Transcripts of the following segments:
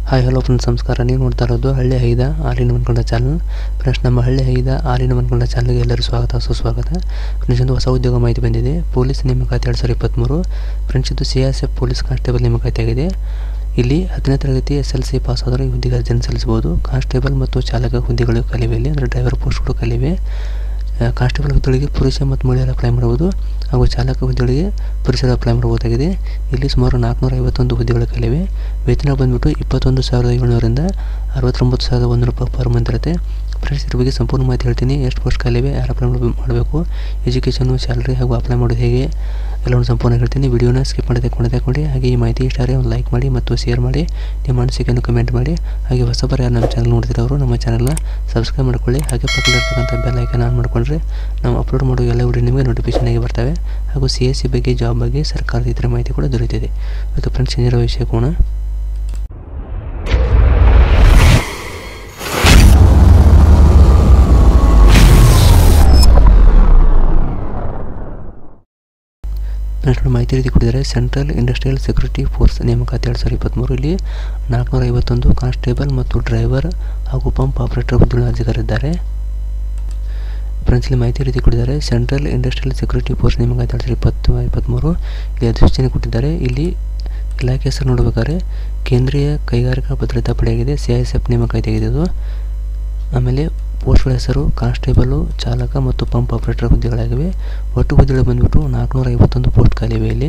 hi hello friends ನಮಸ್ಕಾರ ನೀವು ನೋಡ್ತಾ ಇರೋದು ಹಳ್ಳಿ ಐದ ಆಲಿನ ಮನ್ಕೊಂಡ ಚಾನಲ್ ಫ್ರೆಂಡ್ಸ್ ನಮ್ಮ ಹಳ್ಳಿ ಐದ ಆಲಿನ ಮನ್ಕೊಂಡ ಚಾನಲ್ಗೆ ಎಲ್ಲರೂ ಸ್ವಾಗತ ಸುಸ್ವಾಗತ ಫ್ರೆಂಡ್ಸ್ ಒಂದು ಹೊಸ ಉದ್ಯೋಗ ಮಾಹಿತಿ ಬಂದಿದೆ ಪೊಲೀಸ್ ನೇಮಕಾತಿ ಎರಡು ಸಾವಿರದ ಇಪ್ಪತ್ತ್ಮೂರು ಫ್ರೆಂಡ್ಸ್ ಇದು C S F police constable ನೇಮಕಾತಿ ಆಗಿದೆ ಇಲ್ಲಿ ಹತ್ತನೇ ತರಗತಿ ಎಸ್ ಎಲ್ ಸಿ ಪಾಸ್ ಆದರೆ ಈ ಹುದ್ದೆಗೆ ಅರ್ಜಿಯನ್ನು ಸಲ್ಲಿಸಬಹುದು ಕಾನ್ಸ್ಟೇಬಲ್ ಮತ್ತು ಚಾಲಕ ಹುದ್ದೆಗಳು ಕಲಿವೆ ಇಲ್ಲಿ ಅಂದರೆ ಡ್ರೈವರ್ ಪೋಸ್ಟ್ಗಳು ಕಲಿವೆ ಆ, ಕಾನ್ಸ್ಟೇಬಲ್ ಹುದ್ದೆಗಳಿಗೆ ಪುರುಷ ಮತ್ತು ಮಹಿಳೆಯರು ಅಪ್ಲೈ ಮಾಡಬಹುದು ಹಾಗೂ ಚಾಲಕ ಹುದ್ದೆಗಳಿಗೆ ಪುರುಷರು ಅಪ್ಲೈ ಮಾಡಬಹುದಾಗಿದೆ ಇಲ್ಲಿ ಸುಮಾರು ನಾಲ್ಕುನೂರ ಐವತ್ತೊಂದು ಹುದ್ದೆಗಳು ಕಲಿವೆ ವೇತನ ಬಂದ್ಬಿಟ್ಟು ಇಪ್ಪತ್ತೊಂದು ಸಾವಿರದ ಏಳ್ನೂರಿಂದ ಅರವತ್ತೊಂಬತ್ತು ಸಾವಿರದ ಒಂದು ರೂಪಾಯಿ ಪರ್ ಮಂತ್ ಇರುತ್ತೆ ಫ್ರೆಂಡ್ಸ್ ಇದ್ರ ಬಗ್ಗೆ ಸಂಪೂರ್ಣ ಮಾಹಿತಿ ಹೇಳ್ತೀನಿ ಎಷ್ಟು ಪೋಸ್ಟ್ ಖಾಲಿವೆ ಯಾರು ಅಪ್ಲೈ ಮಾಡಬೇಕು ಎಜುಕೇಷನು ಸ್ಯಾಲ್ರಿ ಹಾಗೂ ಅಪ್ಲೈ ಮಾಡೋದು ಹೇಗೆ ಎಲ್ಲವನ್ನು ಸಂಪೂರ್ಣ ಹೇಳ್ತೀನಿ ವಿಡಿಯೋನ ಸ್ಕಿಪ್ ಮಾಡದೆ ಕೊಂಡದೆ ಕೊಡಿ ಹಾಗೆ ಈ ಮಾಹಿತಿ ಇಷ್ಟ ಆದರೆ ಒಂದು ಲೈಕ್ ಮಾಡಿ ಮತ್ತು ಶೇರ್ ಮಾಡಿ ನಿಮ್ಮ ಅನಿಸಿಕೆಯನ್ನು ಕಮೆಂಟ್ ಮಾಡಿ ಹಾಗೆ ಹೊಸಬರ ಯಾರು ನಮ್ಮ ಚಾನಲ್ ನೋಡ್ತಿರೋರು ನಮ್ಮ ಚಾನಲ್ನ ಸಬ್ಸ್ಕ್ರೈಬ್ ಮಾಡ್ಕೊಳ್ಳಿ ಹಾಗೆ ಪಕ್ಕದಲ್ಲಿರ್ತಕ್ಕಂಥ ಬೆಲ್ ಐಕನ್ ಆನ್ ಮಾಡಿಕೊಂಡ್ರೆ ನಾವು ಅಪ್ಲೋಡ್ ಮಾಡೋ ಎಲ್ಲ ವಿಡಿಯೋ ನಿಮಗೆ ನೋಟಿಫಿಕೇಶನ್ ಆಗಿ ಬರ್ತವೆ ಹಾಗೂ ಸಿ ಎಸ್ ಸಿ ಬಗ್ಗೆ ಜಾಬ್ ಬಗ್ಗೆ ಸರ್ಕಾರದ ಇತರ ಮಾಹಿತಿ ಕೂಡ ದೊರೆತಿದೆ ಓಕೆ ಫ್ರೆಂಡ್ಸ್ ಏನಿರೋ ವಿಷಯ ಕೋಣ ಫ್ರೆಂಡ್ಸ್ ನೋಡಿ ಮಾಹಿತಿ ರೀತಿ ಕೊಟ್ಟಿದ್ದಾರೆ ಸೆಂಟ್ರಲ್ ಇಂಡಸ್ಟ್ರಿಯಲ್ ಸೆಕ್ಯೂರಿಟಿ ಫೋರ್ಸ್ ನೇಮಕಾತಿ ಎರಡು ಸಾವಿರದ ಇಪ್ಪತ್ತ್ಮೂರು ಇಲ್ಲಿ ನಾಲ್ಕುನೂರ ಐವತ್ತೊಂದು ಕಾನ್ಸ್ಟೇಬಲ್ ಮತ್ತು ಡ್ರೈವರ್ ಹಾಗೂ ಪಂಪ್ ಆಪರೇಟರ್ ಹುದ್ದೆಗಳು ಅರ್ಜಿಗಾರಿದ್ದಾರೆ ಫ್ರೆಂಡ್ಸ್ ಇಲ್ಲಿ ಮಾಹಿತಿ ರೀತಿ ಕೊಟ್ಟಿದ್ದಾರೆ ಸೆಂಟ್ರಲ್ ಇಂಡಸ್ಟ್ರಿಯಲ್ ಸೆಕ್ಯೂರಿಟಿ ಫೋರ್ಸ್ ನೇಮಕಾತಿ ಎರಡು ಸಾವಿರದ ಇಪ್ಪತ್ತು ಇಪ್ಪತ್ತ್ಮೂರು ಇಲ್ಲಿ ಅಧಿಸೂಚನೆ ಕೊಟ್ಟಿದ್ದಾರೆ ಇಲ್ಲಿ ಇಲಾಖೆ ಹೆಸರು ನೋಡಬೇಕಾದ್ರೆ ಕೇಂದ್ರೀಯ ಕೈಗಾರಿಕಾ ಭದ್ರತಾ ಪಡೆಯಾಗಿದೆ ಸಿ ಐ ಎಸ್ ಎಫ್ ನೇಮಕಾತಿ ಆಗಿದೆ ಇದು ಆಮೇಲೆ ಪೋಸ್ಟ್ಗಳ ಹೆಸರು ಕಾನ್ಸ್ಟೇಬಲು ಚಾಲಕ ಮತ್ತು ಪಂಪ್ ಆಪರೇಟರ್ ಹುದ್ದೆಗಳಾಗಿವೆ ಒಟ್ಟು ಹುದ್ದೆಗಳು ಬಂದ್ಬಿಟ್ಟು ನಾಲ್ಕುನೂರ ಐವತ್ತೊಂದು ಪೋಸ್ಟ್ ಖಾಲಿವೆ ಇಲ್ಲಿ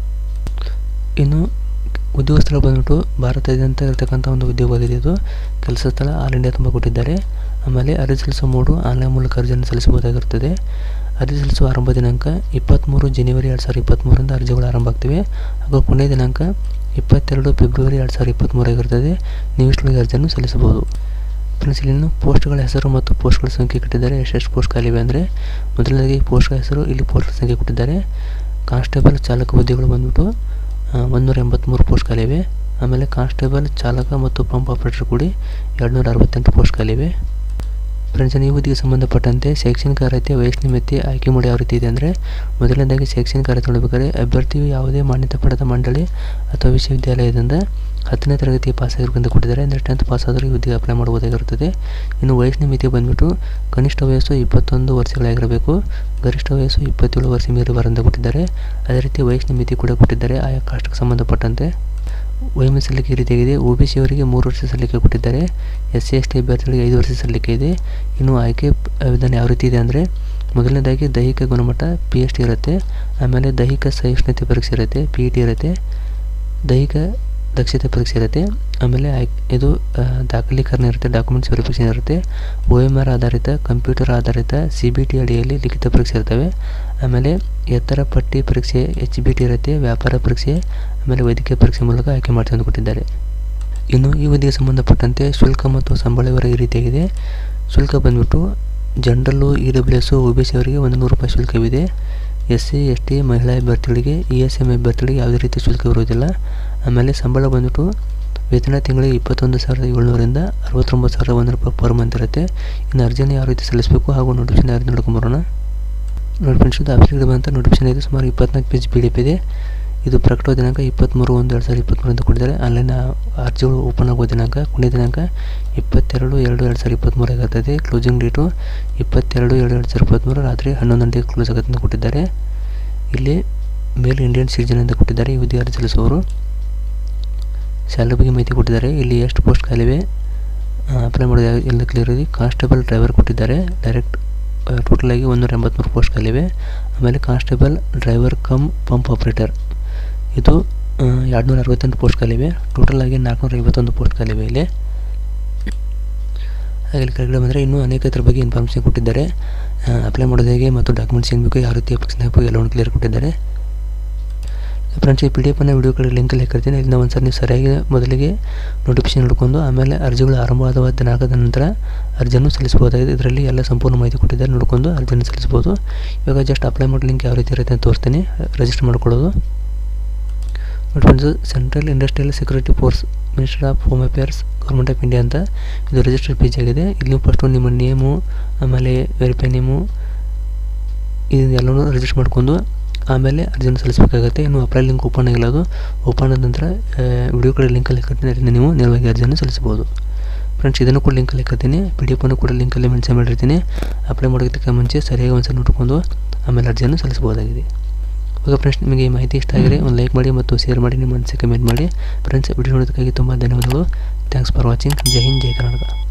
ಇನ್ನು ಉದ್ಯೋಗ ಸ್ಥಳ ಬಂದ್ಬಿಟ್ಟು ಭಾರತಾದ್ಯಂತ ಇರತಕ್ಕಂಥ ಒಂದು ಉದ್ಯೋಗವಾಗಿದೆ ಇದು ಕೆಲಸ ಸ್ಥಳ ಆಲ್ ಇಂಡಿಯಾ ತುಂಬ ಕೊಟ್ಟಿದ್ದಾರೆ ಆಮೇಲೆ ಅರ್ಜಿ ಸಲ್ಲಿಸುವ ಮೂಡು ಆನ್ಲೈನ್ ಮೂಲಕ ಅರ್ಜಿಯನ್ನು ಸಲ್ಲಿಸಬಹುದಾಗಿರುತ್ತದೆ ಅರ್ಜಿ ಸಲ್ಲಿಸುವ ಆರಂಭ ದಿನಾಂಕ ಇಪ್ಪತ್ತ್ಮೂರು ಜನವರಿ ಎರಡು ಸಾವಿರದ ಇಪ್ಪತ್ತ್ಮೂರರಿಂದ ಅರ್ಜಿಗಳು ಆರಂಭ ಆಗ್ತಿವೆ ಹಾಗೂ ಕೊನೆಯ ದಿನಾಂಕ ಇಪ್ಪತ್ತೆರಡು ಫೆಬ್ರವರಿ ಎರಡು ಸಾವಿರದ ಇಪ್ಪತ್ತ್ಮೂರಾಗಿರುತ್ತದೆ ನೀವು ಇಷ್ಟೊಳಗೆ ಅರ್ಜಿಯನ್ನು ಸಲ್ಲಿಸಬಹುದು ಫ್ರೆಂಡ್ಸ್ ಇಲ್ಲಿನ ಪೋಸ್ಟ್ಗಳ ಹೆಸರು ಮತ್ತು ಪೋಸ್ಟ್ಗಳ ಸಂಖ್ಯೆ ಕೊಟ್ಟಿದ್ದಾರೆ ಎಷ್ಟೆಷ್ಟು ಪೋಸ್ಟ್ ಖಾಲಿವೆ ಅಂದರೆ ಮೊದಲನೇದಾಗಿ ಪೋಸ್ಟ್ಗಳ ಹೆಸರು ಇಲ್ಲಿ ಪೋಸ್ಟ್ಗಳ ಸಂಖ್ಯೆ ಕೊಟ್ಟಿದ್ದಾರೆ ಕಾನ್ಸ್ಟೇಬಲ್ ಚಾಲಕ ಹುದ್ದೆಗಳು ಬಂದ್ಬಿಟ್ಟು ಒಂದೂರ ಎಂಬತ್ತ್ಮೂರು ಪೋಸ್ಟ್ ಖಾಲಿವೆ ಆಮೇಲೆ ಕಾನ್ಸ್ಟೇಬಲ್ ಚಾಲಕ ಮತ್ತು ಪಂಪ್ ಆಪರೇಟರ್ ಕೂಡಿ ಎರಡುನೂರ ಅರವತ್ತೆಂಟು ಪೋಸ್ಟ್ ಖಾಲಿವೆ ಫ್ರೆಂಡ್ಸ್ ಈ ಹುದ್ದೆಗೆ ಸಂಬಂಧಪಟ್ಟಂತೆ ಶೈಕ್ಷಣಿಕ ಅರ್ಹತೆ ವಯಸ್ಸಿನ ಮಿತಿ ಆಯ್ಕೆ ಮಾಡಿ ಯಾವ ರೀತಿ ಇದೆ ಅಂದರೆ ಮೊದಲನೇದಾಗಿ ಶೈಕ್ಷಣಿಕ ಅರ್ಹತೆ ನೋಡಬೇಕಾದ್ರೆ ಅಭ್ಯರ್ಥಿಯು ಯಾವುದೇ ಮಾನ್ಯತೆ ಪಡೆದ ಮಂಡಳಿ ಅಥವಾ ವಿಶ್ವವಿದ್ಯಾಲಯದಿಂದ ಹತ್ತನೇ ತರಗತಿ ಪಾಸ್ ಆಗಿರೋದು ಕೊಟ್ಟಿದ್ದಾರೆ ಅಂದರೆ ಟೆಂತ್ ಪಾಸ್ ಆದರೂ ಈ ಹುದ್ದೆಗೆ ಅಪ್ಲೈ ಮಾಡಬಹುದಾಗಿರುತ್ತದೆ ಇನ್ನು ವಯಸ್ಸಿನ ಮಿತಿ ಬಂದ್ಬಿಟ್ಟು ಕನಿಷ್ಠ ವಯಸ್ಸು ಇಪ್ಪತ್ತೊಂದು ವರ್ಷಗಳಾಗಿರಬೇಕು ಗರಿಷ್ಠ ವಯಸ್ಸು ಇಪ್ಪತ್ತೇಳು ವರ್ಷ ಮೀರಬಾರಂತ ಕೊಟ್ಟಿದ್ದಾರೆ ಅದೇ ರೀತಿ ವಯಸ್ಸಿನ ಮಿತಿ ಕೂಡ ಕೊಟ್ಟಿದ್ದಾರೆ ಆಯಾ ಕಾಸ್ಟ್ಗೆ ಸಂಬಂಧಪಟ್ಟಂತೆ ವಯೋಮಿತಿ ಸಲ್ಲಿಕೆ ಈ ರೀತಿಯಾಗಿದೆ ಒ ಬಿ ಸಿ ಅವರಿಗೆ ಮೂರು ವರ್ಷ ಸಲ್ಲಿಕೆ ಕೊಟ್ಟಿದ್ದಾರೆ ಎಸ್ ಸಿ ಎಸ್ ಟಿ ಅಭ್ಯರ್ಥಿಗಳಿಗೆ ಐದು ವರ್ಷ ಸಲ್ಲಿಕೆ ಇದೆ ಇನ್ನು ಆಯ್ಕೆ ವಿಧಾನ ಯಾವ ರೀತಿ ಇದೆ ಅಂದರೆ ಮೊದಲನೇದಾಗಿ ದೈಹಿಕ ಗುಣಮಟ್ಟ ಪಿ ಎಚ್ ಟಿ ಇರುತ್ತೆ ಆಮೇಲೆ ದೈಹಿಕ ಸಹಿಷ್ಣುತೆ ಪರೀಕ್ಷೆ ಇರುತ್ತೆ ಪಿ ಇ ಟಿ ಇರುತ್ತೆ ದೈಹಿಕ ದಕ್ಷತೆ ಪರೀಕ್ಷೆ ಇರುತ್ತೆ ಆಮೇಲೆ ಆಯ್ಕೆ ಇದು ಆ, ದಾಖಲೀಕರಣ ಇರುತ್ತೆ ಡಾಕ್ಯುಮೆಂಟ್ಸ್ ವೆರಿಫಿಕೇಷನ್ ಇರುತ್ತೆ ಒ ಎಮ್ ಆರ್ ಆಧಾರಿತ ಕಂಪ್ಯೂಟರ್ ಆಧಾರಿತ ಸಿ ಬಿ ಟಿ ಅಡಿಯಲ್ಲಿ ಲಿಖಿತ ಪರೀಕ್ಷೆ ಇರ್ತವೆ ಆಮೇಲೆ ಎತ್ತರ ಪಟ್ಟಿ ಪರೀಕ್ಷೆ ಎಚ್ ಬಿ ಟಿ ಇರುತ್ತೆ ವ್ಯಾಪಾರ ಪರೀಕ್ಷೆ ಆಮೇಲೆ ವೈದ್ಯಕೀಯ ಪರೀಕ್ಷೆ ಮೂಲಕ ಆಯ್ಕೆ ಮಾಡ್ತಾ ಅಂತ ಕೊಟ್ಟಿದ್ದಾರೆ ಇನ್ನು ಈ ಹುದ್ದೆಗೆ ಸಂಬಂಧಪಟ್ಟಂತೆ ಶುಲ್ಕ ಮತ್ತು ಸಂಬಳ ವಿವರ ಈ ರೀತಿಯಾಗಿದೆ ಶುಲ್ಕ ಬಂದ್ಬಿಟ್ಟು general E W S O B C ಅವರಿಗೆ ಒಂದು ನೂರು ರೂಪಾಯಿ ಶುಲ್ಕವಿದೆ ಎಸ್ ಸಿ ಎಸ್ ಟಿ ಮಹಿಳಾ ಅಭ್ಯರ್ಥಿಗಳಿಗೆ ಇ ಎಸ್ ಎಮ್ ಅಭ್ಯರ್ಥಿಗಳಿಗೆ ಯಾವುದೇ ರೀತಿ ಶುಲ್ಕ ಇರುವುದಿಲ್ಲ ಆಮೇಲೆ ಸಂಬಳ ಬಂದ್ಬಿಟ್ಟು ವೇತನ ತಿಂಗಳಿಗೆ ಇಪ್ಪತ್ತೊಂದು ಸಾವಿರದ ಏಳ್ನೂರಿಂದ ಅರವತ್ತೊಂಬತ್ತು ಸಾವಿರದ ಒಂದು ರೂಪಾಯಿ ಪರ್ ಮಂತ್ ಇರುತ್ತೆ ಇನ್ನು ಅರ್ಜಿಯನ್ನು ಯಾವ ರೀತಿ ಸಲ್ಲಿಸಬೇಕು ಹಾಗೂ ನೋಟಿಫಿಕೇಶನ್ ಯಾರು ನೋಡ್ಕೊಂಬರೋಣ ನೋಡಿ ಫ್ರೆಂಡ್ಸ್ ಇದು ಅಪ್ಲಿಕೇಟ್ ಬಂತ ನೋಟಿಫಿಕೇಶನ್ ಇದು ಸುಮಾರು ಇಪ್ಪತ್ನಾಲ್ಕು ಪೇಜ್ ಪಿ ಡಿ ಎಫ್ ಇದೆ ಇದು ಪ್ರಕಟವಾದ ದಿನಾಂಕ ಇಪ್ಪತ್ತ್ಮೂರು ಒಂದು ಎರಡು ಸಾವಿರದ ಇಪ್ಪತ್ತ್ಮೂರು ಅಂತ ಕೊಟ್ಟಿದ್ದಾರೆ ಆನ್ಲೈನ್ ಅರ್ಜಿಗಳು ಓಪನ್ ಆಗೋ ದಿನಾಂಕ ಕೊನೆಯ ದಿನಾಂಕ ಇಪ್ಪತ್ತೆರಡು ಎರಡು ಎರಡು ಸಾವಿರದ ಇಪ್ಪತ್ತ್ಮೂರು ಆಗಿರ್ತದೆ ಕ್ಲೋಸಿಂಗ್ ಡೇಟು ಇಪ್ಪತ್ತೆರಡು ಎರಡು ಎರಡು ಸಾವಿರದ ಇಪ್ಪತ್ತ್ಮೂರು ರಾತ್ರಿ ಹನ್ನೊಂದು ಗಂಟೆಗೆ ಕ್ಲೋಸ್ ಆಗುತ್ತೆ ಅಂತ ಕೊಟ್ಟಿದ್ದಾರೆ ಇಲ್ಲಿ ಮೇಲ್ ಇಂಡಿಯನ್ ಸಿಟಿಜನ್ ಅಂತ ಕೊಟ್ಟಿದ್ದಾರೆ ಈ ಹುದ್ದೆ ಅರ್ಜಿ ಸಲ್ಲಿಸುವವರು ಸ್ಯಾಲರಿ ಬಗ್ಗೆ ಮಾಹಿತಿ ಕೊಟ್ಟಿದ್ದಾರೆ ಇಲ್ಲಿ ಎಷ್ಟು ಪೋಸ್ಟ್ ಖಾಲಿವೆ ಅಪ್ಲೈ ಮಾಡೋದು ಯಾವ- ಎಲ್ಲ ಕ್ಲಿಯರ್ ಇದೆ ಕಾನ್ಸ್ಟೇಬಲ್ ಡ್ರೈವರ್ ಕೊಟ್ಟಿದ್ದಾರೆ ಡೈರೆಕ್ಟ್ ಟೋಟಲ್ ಆಗಿ ಒಂದೂರ ಎಂಬತ್ತ್ಮೂರು ಪೋಸ್ಟ್ ಖಾಲಿವೆ ಆಮೇಲೆ constable driver cum pump operator ಇದು ಎರಡುನೂರ ಅರವತ್ತೆಂಟು ಪೋಸ್ಟ್ ಖಾಲಿವೆ ಟೋಟಲ್ ಆಗಿ ನಾಲ್ಕುನೂರ ಐವತ್ತೊಂದು ಪೋಸ್ಟ್ ಖಾಲಿವೆ ಇಲ್ಲಿ ಹಾಗೆ ಇಲ್ಲಿ ಕೆಳಗಡೆ ಬಂದರೆ ಇನ್ನೂ ಅನೇಕ ಇದ್ರ ಬಗ್ಗೆ ಇನ್ಫಾರ್ಮೇಷನ್ ಕೊಟ್ಟಿದ್ದಾರೆ ಅಪ್ಲೈ ಮಾಡೋದು ಹೇಗೆ ಮತ್ತು ಡಾಕ್ಯುಮೆಂಟ್ಸ್ ಏನು ಬೇಕು ಯಾವ ರೀತಿ ಅಪ್ಲಿಕೇಶನ್ ಹಾಕಬೇಕು ಎಲ್ಲವನ್ನು ಕ್ಲಿಯರ್ ಕೊಟ್ಟಿದ್ದಾರೆ ಫ್ರೆಂಡ್ಸ್ ಈ ಪಿ ಡಿ ಎಫನ್ನು ವಿಡಿಯೋ ಕಡೆ ಲಿಂಕಲ್ಲಿ ಹಾಕಿರ್ತೀನಿ ಇಲ್ಲಿಂದ ಒಂದು ಸರಿ ನೀವು ಸರಿಯಾಗಿ ಮೊದಲಿಗೆ ನೋಟಿಫಿಕೇಶನ್ ನೋಡ್ಕೊಂಡು ಆಮೇಲೆ ಅರ್ಜಿಗಳು ಆರಂಭವಾದ ದಿನಾಂಕದ ನಂತರ ಅರ್ಜಿಯನ್ನು ಸಲ್ಲಿಸಬಹುದಾಗಿದೆ ಇದರಲ್ಲಿ ಎಲ್ಲ ಸಂಪೂರ್ಣ ಮಾಹಿತಿ ಕೊಟ್ಟಿದ್ದಾರೆ ನೋಡ್ಕೊಂಡು ಅರ್ಜಿಯನ್ನು ಸಲ್ಲಿಸ್ಬೋದು ಇವಾಗ ಜಸ್ಟ್ ಅಪ್ಲೈ ಮಾಡೋ ಲಿಂಕ್ ಯಾವ ರೀತಿ ಇರುತ್ತೆ ಅಂತ ತೋರಿಸ್ತೀನಿ ರಿಜಿಸ್ಟರ್ ಮಾಡ್ಕೊಳ್ಳೋದು ನೋಡಿ friends central industrial security force minister of home affairs government of India ಅಂತ ಇದು ರಿಜಿಸ್ಟರ್ ಪೇಜ್ ಆಗಿದೆ ಇಲ್ಲಿ ಫಸ್ಟು ನಿಮ್ಮ ನೇಮು ಆಮೇಲೆ ವೆರಿಫೈ ನೇಮು ಇದೆಲ್ಲನೂ ರಿಜಿಸ್ಟರ್ ಮಾಡ್ಕೊಂಡು ಆಮೇಲೆ ಅರ್ಜಿಯನ್ನು ಸಲ್ಲಿಸಬೇಕಾಗುತ್ತೆ ಇನ್ನು ಅಪ್ಲೈ ಲಿಂಕ್ ಓಪನ್ ಆಗಿಲ್ಲ ಅದು ಓಪನ್ ಆದ ನಂತರ ವಿಡಿಯೋ ಕಡೆ ಲಿಂಕಲ್ಲಿ ಹಾಕಿರ್ತೀನಿ ಅದರಿಂದ ನೀವು ನೇರವಾಗಿ ಅರ್ಜಿಯನ್ನು ಸಲ್ಲಿಸಬಹುದು ಫ್ರೆಂಡ್ಸ್ ಇದನ್ನು ಕೂಡ ಲಿಂಕಲ್ಲಿ ಹಾಕಿರ್ತೀನಿ ಪಿ ಡಿ ಎಫನ್ನು ಕೂಡ ಲಿಂಕಲ್ಲಿ ಮೆನ್ಷನ್ ಮಾಡಿರ್ತೀನಿ ಅಪ್ಲೈ ಮಾಡೋದಕ್ಕೆ ಮುಂಚೆ ಸರಿಯಾಗಿ ಒಂದ್ಸಲ ನೋಡಿಕೊಂಡು ಆಮೇಲೆ ಅರ್ಜಿಯನ್ನು ಸಲ್ಲಿಸಬಹುದಾಗಿದೆ ಓಕೆ ಫ್ರೆಂಡ್ಸ್ ನಿಮಗೆ ಈ ಮಾಹಿತಿ ಇಷ್ಟ ಆಗಿದ್ರೆ ಒಂದು ಲೈಕ್ ಮಾಡಿ ಮತ್ತು ಶೇರ್ ಮಾಡಿ ನಿಮ್ಮ ಅನಿಸಿಕೆ ಕಮೆಂಟ್ ಮಾಡಿ ಫ್ರೆಂಡ್ಸ್ ವಿಡಿಯೋ ನೋಡೋದಕ್ಕಾಗಿ ತುಂಬ ಧನ್ಯವಾದಗಳು thanks for watching Jai Hind Jai Karnataka